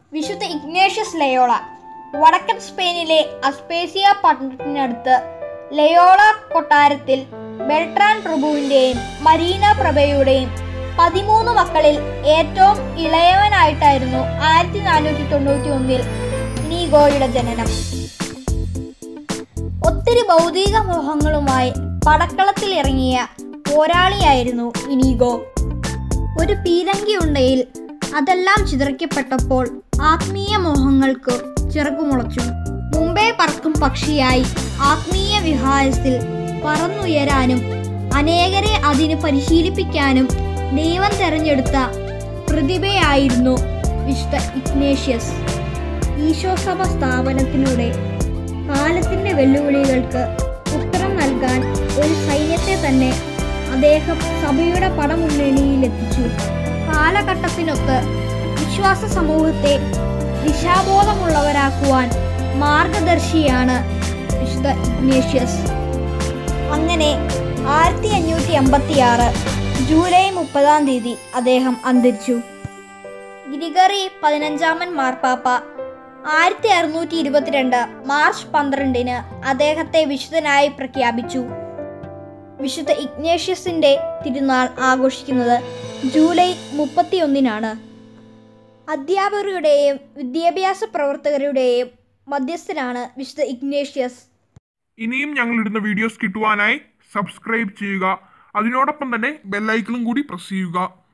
വിശുദ്ധ Ignatius Loyola വടക്കൻ സ്പെയിനിലെ അസ്പേസിയ പട്ടണത്തിനടുത്ത് ലയോള കൊട്ടാരത്തിൽ ബെൽട്രാൻ പ്രഭുവിന്റെയും മരീന പ്രഭയുടെയും പതിമൂന്ന് മക്കളിൽ ഏറ്റവും ഇളയവനായിട്ടായിരുന്നു ആയിരത്തി നാനൂറ്റി തൊണ്ണൂറ്റി ഒന്നിൽ നീഗോയുടെ ജനനം ഒത്തിരി ഭൗതിക മോഹങ്ങളുമായി പടക്കളത്തിൽ ഇറങ്ങിയ പോരാളിയായിരുന്നു ഇനീഗോ ഒരു പീരങ്കി ഉണ്ടയിൽ അതെല്ലാം ചിതറിക്കപ്പെട്ടപ്പോൾ ആത്മീയ മോഹങ്ങൾക്ക് ചിറകുമുളച്ചു മുമ്പേ പറക്കും പക്ഷിയായി ആത്മീയ വിഹാരത്തിൽ പറന്നുയരാനും അനേകരെ അതിന് പരിശീലിപ്പിക്കാനും ദൈവം തെരഞ്ഞെടുത്ത പ്രതിഭയായിരുന്നു വിശുദ്ധ ഇഗ്നേഷ്യസ് ഈശോസഭ സ്ഥാപനത്തിലൂടെ കാലത്തിന്റെ വെല്ലുവിളികൾക്ക് ഉത്തരം നൽകാൻ ഒരു സൈന്യത്തെ തന്നെ അദ്ദേഹം സഭയുടെ പടമുന്നണിയിലെത്തിച്ചു കാലഘട്ടത്തിനൊത്ത് വിശ്വാസ സമൂഹത്തെ ദിശാബോധമുള്ളവരാക്കുവാൻ മാർഗദർശിയാണ് വിശുദ്ധ ഇഗ്നേഷ്യസ് അങ്ങനെ ആയിരത്തി അഞ്ഞൂറ്റി എൺപത്തി ആറ് ജൂലൈ മുപ്പതാം തീയതി അദ്ദേഹം അന്തരിച്ചു ഗ്രിഗറി പതിനഞ്ചാമൻ മാർപ്പാപ്പ ആയിരത്തി അറുന്നൂറ്റി ഇരുപത്തിരണ്ട് മാർച്ച് പന്ത്രണ്ടിന് അദ്ദേഹത്തെ വിശുദ്ധനായി പ്രഖ്യാപിച്ചു വിശുദ്ധ ഇഗ്നേഷ്യസിന്റെ തിരുനാൾ ആഘോഷിക്കുന്നത് ജൂലൈ മുപ്പത്തിയൊന്നിനാണ് അധ്യാപകരുടെയും വിദ്യാഭ്യാസ പ്രവർത്തകരുടെയും മധ്യസ്ഥനാണ് വിശുദ്ധ ഇഗ്നേഷ്യസ് ഇനിയും ഞങ്ങൾ ഇടുന്ന വീഡിയോസ് കിട്ടുവാനായി സബ്സ്ക്രൈബ് ചെയ്യുക അതിനോടൊപ്പം തന്നെ ബെല്ലൈക്കണും കൂടി പ്രസ് ചെയ്യുക